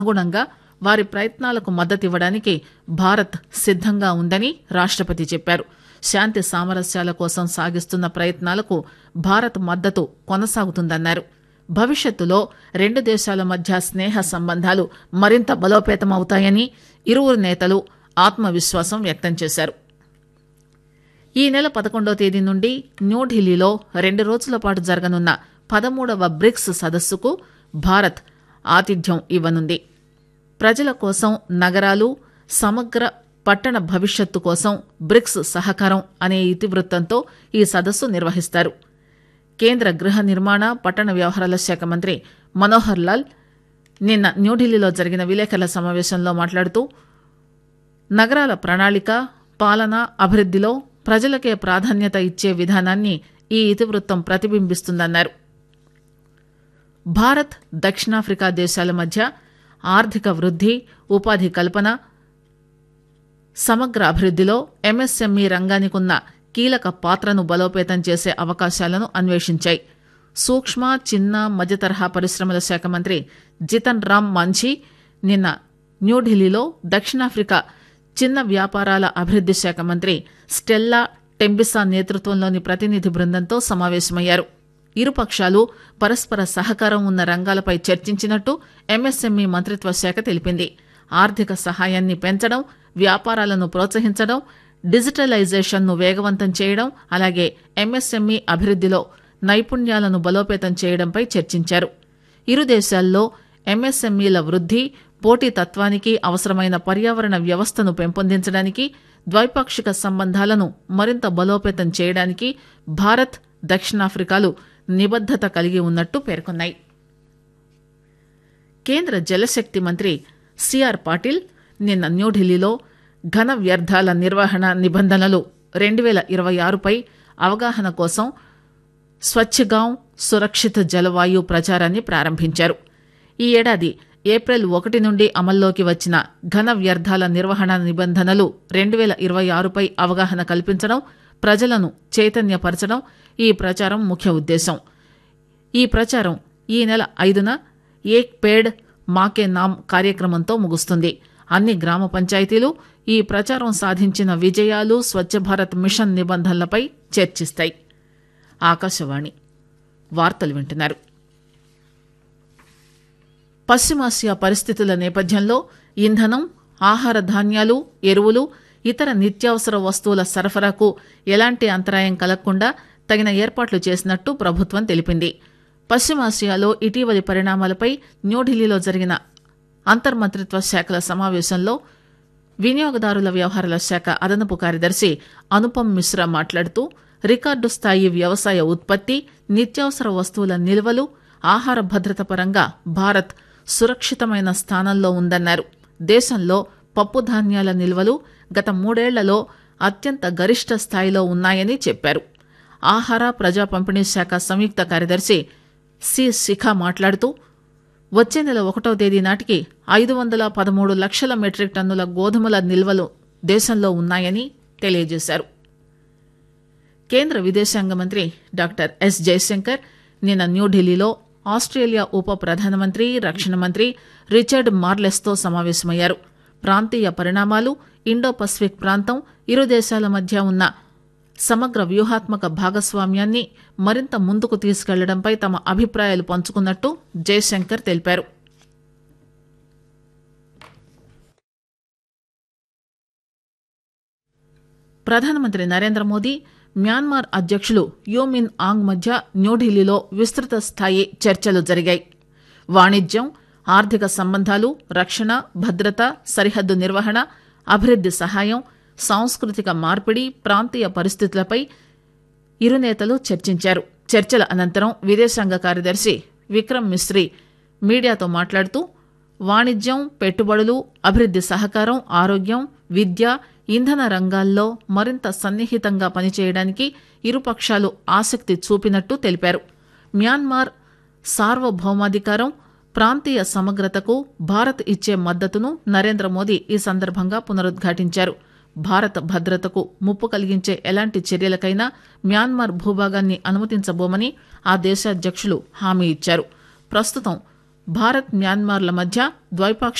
అనుగుణంగా వారి ప్రయత్నాలకు మద్దతివ్వడానికి భారత్ సిద్దంగా ఉందని రాష్టపతి చెప్పారు శాంతి సామరస్యాల కోసం సాగిస్తున్న ప్రయత్నాలకు భారత్ మద్దతు కొనసాగుతుందన్నారు భవిష్యత్తులో రెండు దేశాల మధ్య స్నేహ సంబంధాలు మరింత బలోపేతమవుతాయని ఇరువురు నేతలు ఆత్మవిశ్వాసం వ్యక్తం చేశారు ఈ నెల పదకొండవ తేదీ నుండి న్యూఢిల్లీలో రెండు రోజుల పాటు జరగనున్న పదమూడవ బ్రిక్స్ సదస్సుకు భారత్ ఆతిథ్యం ఇవ్వనుంది ప్రజల కోసం నగరాలు సమగ్ర పట్టణ భవిష్యత్తు కోసం బ్రిక్స్ సహకారం అనే ఇతివృత్తంతో ఈ సదస్సు నిర్వహిస్తారు కేంద్ర గృహ నిర్మాణ పట్టణ వ్యవహారాల శాఖ మంత్రి మనోహర్ లాల్ నిన్న న్యూఢిల్లీలో జరిగిన విలేకరుల సమావేశంలో మాట్లాడుతూ నగరాల ప్రణాళిక పాలన అభివృద్దిలో ప్రజలకే ప్రాధాన్యత ఇచ్చే విధానాన్ని ఈ ఇతివృత్తం ప్రతిబింబిస్తుందన్నారు భారత్ దక్షిణాఫ్రికా దేశాల మధ్య ఆర్థిక వృద్ది ఉపాధి కల్పన సమగ్ర అభివృద్దిలో ఎంఎస్ఎంఈ రంగానికున్న కీలక పాత్రను బలోపేతం చేసే అవకాశాలను అన్వేషించాయి సూక్ష్మ చిన్న మధ్యతరహా పరిశ్రమల శాఖ మంత్రి జితన్ రామ్ మాంఝీ నిన్న న్యూఢిల్లీలో దక్షిణాఫ్రికా చిన్న వ్యాపారాల అభివృద్ది శాఖ మంత్రి స్టెల్లా టెంబిసా నేతృత్వంలోని ప్రతినిధి బృందంతో సమావేశమయ్యారు ఇరుపక్షాలు పరస్పర సహకారం ఉన్న రంగాలపై చర్చించినట్టు ఎంఎస్ఎంఈ మంత్రిత్వ శాఖ తెలిపింది ఆర్థిక సహాయాన్ని పెంచడం వ్యాపారాలను ప్రోత్సహించడం డిజిటలైజేషన్ను వేగవంతం చేయడం అలాగే ఎంఎస్ఎంఈ అభివృద్దిలో నైపుణ్యాలను బలోపేతం చేయడంపై చర్చించారు ఇరు దేశాల్లో ఎంఎస్ఎంఈల వృద్ది పోటీతత్వానికి అవసరమైన పర్యావరణ వ్యవస్థను పెంపొందించడానికి ద్వైపాక్షిక సంబంధాలను మరింత బలోపేతం చేయడానికి భారత్ దక్షిణాఫ్రికాలు నిబద్దత కలిగి ఉన్నట్టు పేర్కొన్నాయి కేంద్ర జలశక్తి మంత్రి సిఆర్ పాటిల్ నిన్న న్యూఢిల్లీలో ఘన వ్యర్థాల నిర్వహణ నిబంధనలు రెండు వేల ఇరవై ఆరుపై అవగాహన కోసం స్వచ్ఛగాంవ్ సురక్షిత జలవాయు ప్రచారాన్ని ప్రారంభించారు ఈ ఏడాది ఏప్రిల్ ఒకటి నుండి అమల్లోకి వచ్చిన ఘన వ్యర్థాల నిర్వహణ నిబంధనలు రెండు వేల ఇరవై ఆరుపై అవగాహన కల్పించడం ప్రజలను చైతన్యపరచడం ఈ ప్రచారం ముఖ్య ఉద్దేశం ఈ ప్రచారం ఈ నెల ఐదున ఏక్ పేడ్ మాకే నామ్ కార్యక్రమంతో ముగుస్తుంది అన్ని గ్రామ పంచాయతీలు ఈ ప్రచారం సాధించిన విజయాలు స్వచ్ఛ భారత్ మిషన్ నిబంధనలపై చర్చిస్తాయి ఆకాశవాణి వార్తలు వింటున్నారు పశ్చిమాసియా పరిస్థితుల నేపథ్యంలో ఇంధనం ఆహార ధాన్యాలు ఎరువులు ఇతర నిత్యావసర వస్తువుల సరఫరాకు ఎలాంటి అంతరాయం కలగకుండా తగిన ఏర్పాట్లు చేసినట్టు ప్రభుత్వం తెలిపింది పశ్చిమాసియాలో ఇటీవలి పరిణామాలపై న్యూఢిల్లీలో జరిగిన అంతర్మంత్రిత్వ శాఖల సమావేశంలో వినియోగదారుల వ్యవహారాల శాఖ అదనపు కార్యదర్శి అనుపమ్ మిశ్రా మాట్లాడుతూ రికార్డు స్థాయి వ్యవసాయ ఉత్పత్తి నిత్యావసర వస్తువుల నిల్వలు ఆహార భద్రత పరంగా భారత్ సురక్షితమైన స్థానంలో ఉందన్నారు దేశంలో పప్పు ధాన్యాల నిల్వలు గత మూడేళ్లలో అత్యంత గరిష్ట స్థాయిలో ఉన్నాయని చెప్పారు ఆహార ప్రజా పంపిణీ శాఖ సంయుక్త కార్యదర్శి సి శిఖ మాట్లాడుతూ వచ్చే నెల ఒకటో తేదీ నాటికి ఐదు వందల పదమూడు లక్షల మెట్రిక్ టన్నుల గోధుమల నిల్వలు దేశంలో ఉన్నాయని తెలియజేశారు కేంద్ర విదేశాంగ మంత్రి డాక్టర్ ఎస్ జయశంకర్ నిన్న న్యూఢిల్లీలో ఆస్ట్రేలియా ఉప ప్రధానమంత్రి రక్షణ మంత్రి రిచర్డ్ మార్లెస్తో సమావేశమయ్యారు ప్రాంతీయ పరిణామాలు ఇండో పసిఫిక్ ప్రాంతం ఇరు దేశాల మధ్య ఉన్న సమగ్ర వ్యూహాత్మక భాగస్వామ్యాన్ని మరింత ముందుకు తీసుకెళ్లడంపై తమ అభిప్రాయాలు పంచుకున్నట్టు జయశంకర్ తెలిపారు ప్రధానమంత్రి నరేంద్ర మోదీ మ్యాన్మార్ అధ్యక్షులు యూమిన్ ఆంగ్ మధ్య న్యూఢిల్లీలో విస్తృత స్థాయి చర్చలు జరిగాయి వాణిజ్యం ఆర్థిక సంబంధాలు రక్షణ భద్రత సరిహద్దు నిర్వహణ అభివృద్ది సహాయం సాంస్కృతిక మార్పిడి ప్రాంతీయ పరిస్థితులపై ఇరు నేతలు చర్చించారు చర్చల అనంతరం విదేశాంగ కార్యదర్శి విక్రమ్ మిశ్రీ మీడియాతో మాట్లాడుతూ వాణిజ్యం పెట్టుబడులు అభివృద్ది సహకారం ఆరోగ్యం విద్య ఇంధన రంగాల్లో మరింత సన్నిహితంగా పనిచేయడానికి ఇరుపక్షాలు ఆసక్తి చూపినట్టు తెలిపారు మ్యాన్మార్ సార్వభౌమాధికారం ప్రాంతీయ సమగ్రతకు భారత్ ఇచ్చే మద్దతును నరేంద్ర మోదీ ఈ సందర్భంగా పునరుద్ఘాటించారు భారత భద్రతకు ముప్పు కలిగించే ఎలాంటి చర్యలకైనా మ్యాన్మార్ భూభాగాన్ని అనుమతించబోమని ఆ దేశాధ్యక్షులు హామీ ఇచ్చారు ప్రస్తుతం భారత్ మ్యాన్మార్ల మధ్య ద్వైపాక్షిక